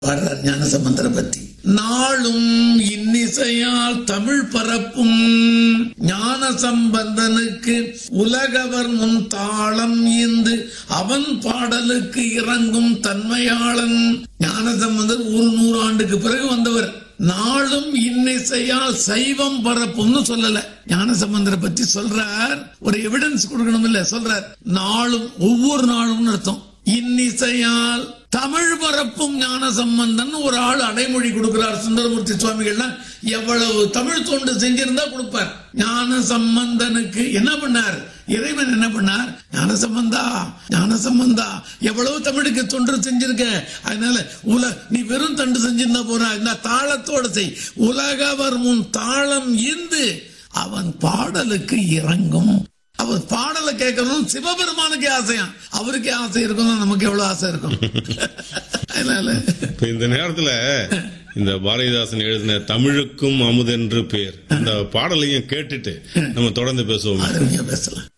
பாடுறார் ஞானசம்பந்தரை பத்தி நாளும் இன்னிசையால் தமிழ் பரப்பும் ஞான சம்பந்தனுக்கு உலகவர் முன் தாளம் ஈந்து அவன் பாடலுக்கு இறங்கும் தன்மையாளன் ஞானசம்பந்தர் ஒரு நூறு ஆண்டுக்கு பிறகு வந்தவர் நாளும் இன்னிசையால் சைவம் பரப்பும்னு சொல்லல ஞானசம்பந்தரை பத்தி சொல்றார் ஒரு எவிடன்ஸ் கொடுக்கணும் இல்ல சொல்றார் நாளும் ஒவ்வொரு நாளும் அர்த்தம் இன்னிசையால் தமிழ் பரப்பும் ஞான சம்பந்தன் ஒரு ஆள் அடைமொழி கொடுக்கிறார் சுந்தரமூர்த்தி சுவாமிகள்லாம் எவ்வளவு தமிழ் தொண்டு செஞ்சிருந்தா கொடுப்பார் ஞான சம்பந்தனுக்கு என்ன பண்ணார் இறைவன் என்ன பண்ணார் ஞான சம்பந்தா ஞான சம்பந்தா எவ்வளவு தமிழுக்கு தொண்டு செஞ்சிருக்க அதனால உல நீ வெறும் தண்டு செஞ்சிருந்தா போறா இந்த தாளத்தோட செய் உலகவர் முன் தாளம் ஈந்து அவன் பாடலுக்கு இறங்கும் அவர் பாடலை கேட்கணும் சிவபெருமானுக்கே ஆசையா அவருக்கே ஆசை இருக்கணும் நமக்கு எவ்வளவு ஆசை இருக்கும் அதனால இப்ப இந்த நேரத்துல இந்த பாரதிதாசன் எழுதின தமிழுக்கும் அமுதென்று பேர் அந்த பாடலையும் கேட்டுட்டு நம்ம தொடர்ந்து பேசுவோம் அருமையா பேசலாம்